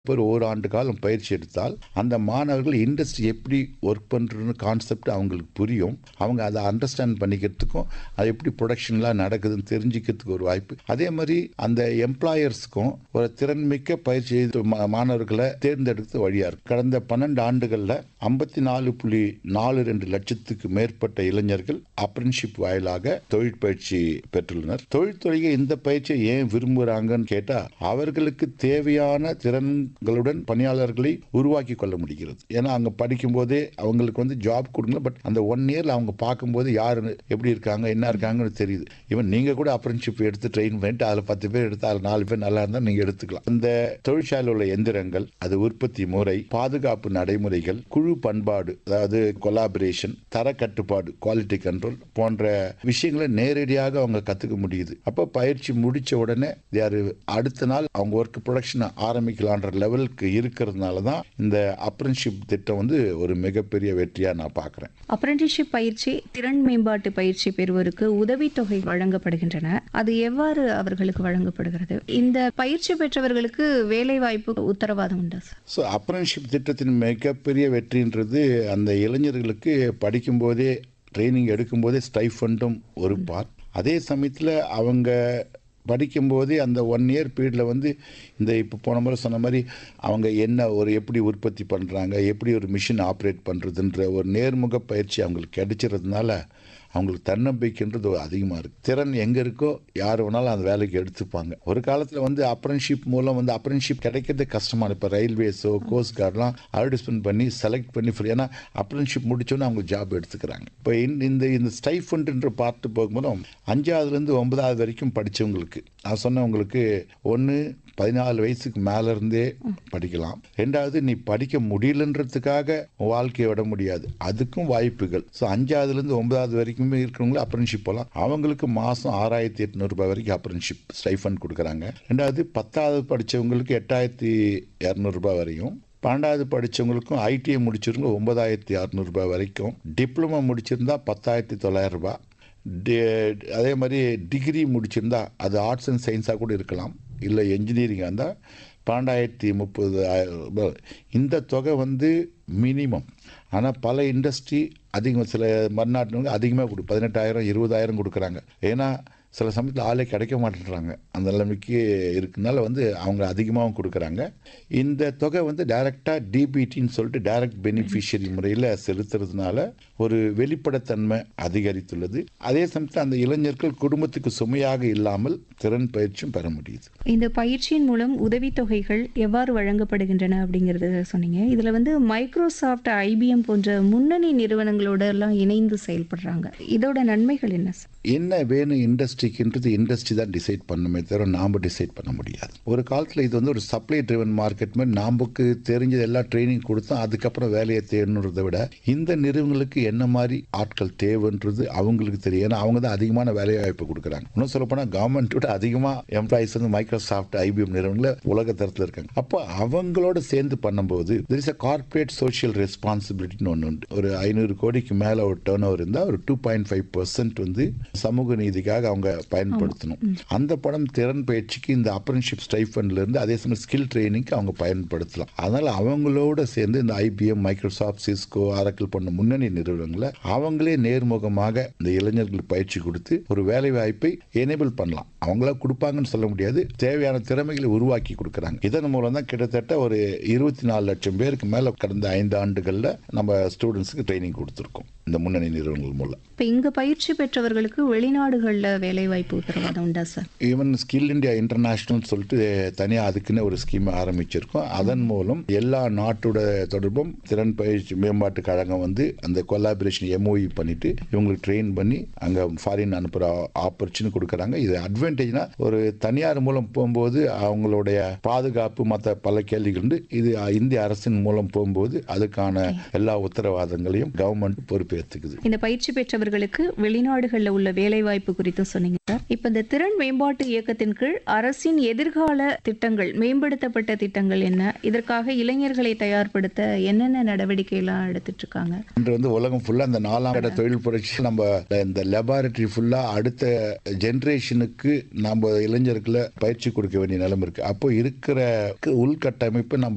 ஒரு ஓராண்டு காலம் பயிற்சி எடுத்தால் அந்த மாணவர்கள் இண்டஸ்ட்ரி எப்படி ஒர்க் பண்ணுறதுன்னு கான்செப்ட் அவங்களுக்கு புரியும் அவங்க அதை அண்டர்ஸ்டாண்ட் பண்ணிக்கிறதுக்கும் அது எப்படி ப்ரொடக்ஷன்லாம் நடக்குதுன்னு தெரிஞ்சுக்கிறதுக்கு ஒரு வாய்ப்பு அதே மாதிரி அந்த எம்ப்ளாயர்ஸ்க்கும் ஒரு திறன்மிக்க பயிற்சி செய்த மா- மாணவர்களை தேர்ந்தெடுத்து வழியா இருக்கு கடந்த பன்னெண்டு ஆண்டுகளில் ஐம்பத்தி நாலு புள்ளி நாலு ரெண்டு லட்சத்துக்கு மேற்பட்ட இளைஞர்கள் அப்ரன்ஷிப் வாயிலாக தொழிற்பயிற்சி பெற்றுள்ளனர் தொழில்துறையை இந்த பயிற்சியை ஏன் விரும்புகிறாங்கன்னு கேட்டால் அவர்களுக்கு தேவையான திறன்களுடன் பணியாளர்களை உருவாக்கி கொள்ள முடிகிறது ஏன்னா அங்கே படிக்கும்போதே அவங்களுக்கு வந்து ஜாப் கொடுங்க பட் அந்த ஒன் இயரில் அவங்க பார்க்கும்போது யார் எப்படி இருக்காங்க என்ன இருக்காங்கன்னு தெரியுது ஈவன் நீங்கள் கூட அப்ரன்ஷிப் எடுத்து ட்ரெயின் பண்ணிட்டு அதில் பத்து பேர் எடுத்து அதில் நாலு பேர் நல்லா இருந்தால் நீங்கள் எடுத்துக்கலாம் இந்த தொழிற்சாலையில் உள்ள எந்திரங்கள் அது உற்பத்தி முறை பாதுகாப்பு நடைமுறைகள் குழு பண்பாடு அதாவது கொலாபரேஷன் தர கட்டுப்பாடு குவாலிட்டி கண்ட்ரோல் போன்ற விஷயங்களை நேரடியாக அவங்க கற்றுக்க முடியுது அப்போ பயிற்சி முடிச்ச உடனே யார் அடுத்த நாள் அவங்க ஒர்க் ப்ரொடக்ஷன் ஆரம்பிக்கலான்ற லெவலுக்கு இருக்கிறதுனால தான் இந்த அப்ரன்ஷிப் திட்டம் வந்து ஒரு மிகப்பெரிய வெற்றியாக நான் பார்க்குறேன் அப்ரண்டிஸ்ஷிப் பயிற்சி திறன் மேம்பாட்டு பயிற்சி பெறுவோருக்கு உதவித்தொகை வழங்கப்படுகின்றன அது எவ்வாறு அவர்களுக்கு வழங்கப்படுகிறது இந்த பயிற்சி பெற்றவர்களுக்கு வேலை வாய்ப்பு உத்தரவாதம் உண்டா சார் ஸோ அப்ரன்ஷிப் திட்டத்தின் மிகப்பெரிய வெற்றின்றது அந்த இளைஞர்களுக்கு படிக்கும்போதே ட்ரைனிங் எடுக்கும்போதே ஸ்டைஃபண்டும் ஒரு பார்ட் அதே சமயத்தில் அவங்க படிக்கும்போதே அந்த ஒன் இயர் பீரியடில் வந்து இந்த இப்போ போன முறை சொன்ன மாதிரி அவங்க என்ன ஒரு எப்படி உற்பத்தி பண்ணுறாங்க எப்படி ஒரு மிஷின் ஆப்ரேட் பண்ணுறதுன்ற ஒரு நேர்முக பயிற்சி அவங்களுக்கு கிடைச்சிறதுனால அவங்களுக்கு தன்னம்பிக்கைன்றது அதிகமாக இருக்குது திறன் எங்கே இருக்கோ யார் வேணாலும் அந்த வேலைக்கு எடுத்துப்பாங்க ஒரு காலத்தில் வந்து அப்ரன்ஷிப் மூலம் வந்து அப்ரன்ஷிப் கிடைக்கிறது கஷ்டமான இப்போ ரயில்வேஸோ கோஸ்ட் கார்டெலாம் அட்வர்டைஸ்மெண்ட் பண்ணி செலக்ட் பண்ணி ஃப்ரீ ஏன்னா அப்ரன்ஷிப் முடிச்சோன்னே அவங்க ஜாப் எடுத்துக்கிறாங்க இப்போ இந்த இந்த ஸ்டைஃபண்ட்ன்ற பார்ட்டு போகும்போது அஞ்சாவதுலேருந்து ஒன்பதாவது வரைக்கும் படித்தவங்களுக்கு நான் சொன்னவங்களுக்கு ஒன்று பதினாலு வயசுக்கு மேல இருந்தே படிக்கலாம் ரெண்டாவது நீ படிக்க முடியலன்றதுக்காக உன் வாழ்க்கையை விட முடியாது அதுக்கும் வாய்ப்புகள் ஸோ அஞ்சாவதுலேருந்து ஒன்பதாவது வரைக்குமே இருக்கிறவங்களும் அப்ரன்ஷிப் போகலாம் அவங்களுக்கு மாதம் ஆறாயிரத்தி எட்நூறு ரூபாய் வரைக்கும் அப்ரன்ஷிப் ஸ்டைஃபண்ட் கொடுக்குறாங்க ரெண்டாவது பத்தாவது படித்தவங்களுக்கு எட்டாயிரத்தி இரநூறுபா வரையும் பன்னெண்டாவது படித்தவங்களுக்கும் ஐடிஐ முடிச்சிருங்க ஒன்பதாயிரத்தி அறநூறுபா வரைக்கும் டிப்ளமோ முடிச்சிருந்தா பத்தாயிரத்தி தொள்ளாயிரம் ரூபாய் டி- அதே மாதிரி டிகிரி முடிச்சிருந்தா அது ஆர்ட்ஸ் அண்ட் சயின்ஸாக கூட இருக்கலாம் இல்லை என்ஜினியரிங்காக இருந்தால் பன்னெண்டாயிரத்தி முப்பது ஆயிரம் ரூபாய். இந்த தொகை வந்து மினிமம் ஆனால் பல இண்டஸ்ட்ரி அதிகம் சில மறுநாட்டினவங்க அதிகமாக கொடு பதினெட்டாயிரம் இருபதாயிரம் கொடுக்குறாங்க ஏன்னா சில சமயத்தில் ஆளே கிடைக்க மாட்டேன்றாங்க அந்த நிலைமைக்கு இருக்கனால வந்து அவங்க அதிகமாகவும் கொடுக்குறாங்க இந்த தொகை வந்து டைரெக்டாக டிபிடின்னு சொல்லிட்டு டைரக்ட் பெனிஃபிஷியரி முறையில் செலுத்துறதுனால ஒரு வெளிப்படைத்தன்மை அதிகரித்துள்ளது அதே சமயத்தில் அந்த இளைஞர்கள் குடும்பத்துக்கு சுமையாக இல்லாமல் திறன் பயிற்சியும் பெற முடியுது இந்த பயிற்சியின் மூலம் உதவித்தொகைகள் எவ்வாறு வழங்கப்படுகின்றன அப்படிங்கறத சொன்னீங்க இதுல வந்து மைக்ரோசாஃப்ட் ஐபிஎம் போன்ற முன்னணி நிறுவனங்களோட எல்லாம் இணைந்து செயல்படுறாங்க இதோட நன்மைகள் என்ன சார் என்ன வேணும் இண்டஸ்ட்ரிக்குன்றது இண்டஸ்ட்ரி தான் டிசைட் பண்ணுமே தவிர நாம் டிசைட் பண்ண முடியாது ஒரு காலத்தில் இது வந்து ஒரு சப்ளை ட்ரிவன் மார்க்கெட் மாதிரி நமக்கு தெரிஞ்சது எல்லாம் ட்ரைனிங் கொடுத்தோம் அதுக்கப்புறம் வேலையை தேடணுன்றதை விட இந்த நிறுவனங்களுக்கு என்ன மாதிரி ஆட்கள் தேவைன்றது அவங்களுக்கு தெரியும் ஏன்னா அவங்க தான் அதிகமான வேலை வாய்ப்பு கொடுக்குறாங்க இன்னும் சொல்ல போனால் கவர்மெண்ட் விட அதிகமாக எம்ப்ளாயிஸ் வந்து மைக்ரோசாஃப்ட் ஐபிஎம் நிறுவனங்கள உலக தரத்தில் இருக்காங்க அப்போ அவங்களோட சேர்ந்து பண்ணும்போது there is a corporate social ரெஸ்பான்சிபிலிட்டின்னு ஒன்று உண்டு ஒரு ஐநூறு கோடிக்கு மேலே ஒரு டேர்ன் ஓவர் இருந்தால் ஒரு டூ பாயிண்ட் ஃபைவ் பர்சன்ட் வந்து சமூக நீதிக்காக அவங்க பயன்படுத்தணும் அந்த படம் திறன் பயிற்சிக்கு இந்த அப்ரன்ஷிப் ஸ்டைஃபண்ட்ல இருந்து அதே சமயம் ஸ்கில் ட்ரைனிங்க்கு அவங்க பயன்படுத்தலாம் அதனால அவங்களோட சேர்ந்து இந்த ஐபிஎம் மைக்ரோசாஃப்ட் சிஸ்கோ ஆரக்கிள் போன்ற முன்னணி நிறுவனங்களை அவங்களே நேர்முகமாக இந்த இளைஞர்களுக்கு பயிற்சி கொடுத்து ஒரு வேலை வாய்ப்பை எனேபிள் பண்ணலாம் அவங்களா கொடுப்பாங்கன்னு சொல்ல முடியாது தேவையான திறமைகளை உருவாக்கி கொடுக்குறாங்க இதன் மூலம் தான் கிட்டத்தட்ட ஒரு இருபத்தி நாலு லட்சம் பேருக்கு மேல கடந்த ஐந்து ஆண்டுகள்ல நம்ம ஸ்டூடெண்ட்ஸுக்கு ட்ரைனிங் கொடுத்துருக்கோம் இந்த முன்னணி நிறுவனங்கள் மூலம் இப்ப இங்க பயிற்சி பெற்றவர்களுக்கு வெளிநாடுகள்ல வேலை வாய்ப்பு உத்தரவாதம் உண்டா sir even skill India international சொல்லிட்டு தனியாக அதுக்குன்னு ஒரு ஸ்கீம் ஆரம்பிச்சிருக்கோம் அதன் மூலம் எல்லா நாட்டோட தொடர்பும் திறன் பயிற்சி மேம்பாட்டு கழகம் வந்து அந்த கொலாபரேஷன் எம்ஓஇ பண்ணிட்டு இவங்களுக்கு ட்ரெயின் பண்ணி அங்கே ஃபாரின் அனுப்புகிற ஆப்பர்ச்சுனிட்டி கொடுக்குறாங்க இது அட்வான்டேஜ்னா ஒரு தனியார் மூலம் போகும்போது அவங்களுடைய பாதுகாப்பு மற்ற பல கேள்விகள் உண்டு இது இந்திய அரசின் மூலம் போகும்போது அதுக்கான எல்லா உத்தரவாதங்களையும் கவர்மெண்ட் பொறுப்பேற்றுக்குது இந்த பயிற்சி பெற்றவர்களுக்கு வெளிநாடுகள்ல உள்ள வேலை வாய்ப்பு குறித்து சொன்னீங்க சார் இப்ப இந்த திறன் மேம்பாட்டு இயக்கத்தின் கீழ் அரசின் எதிர்கால திட்டங்கள் மேம்படுத்தப்பட்ட திட்டங்கள் என்ன இதற்காக இளைஞர்களை தயார்படுத்த என்னென்ன நடவடிக்கை எல்லாம் எடுத்துட்டு இருக்காங்க இன்று வந்து உலகம் ஃபுல்லா இந்த நாலாம் கட்ட தொழில் புரட்சி நம்ம இந்த லெபார்டரி ஃபுல்லா அடுத்த ஜென்ரேஷனுக்கு நம்ம இளைஞர்களை பயிற்சி கொடுக்க வேண்டிய நிலைமை இருக்கு அப்போ இருக்கிற உள்கட்டமைப்பு நம்ம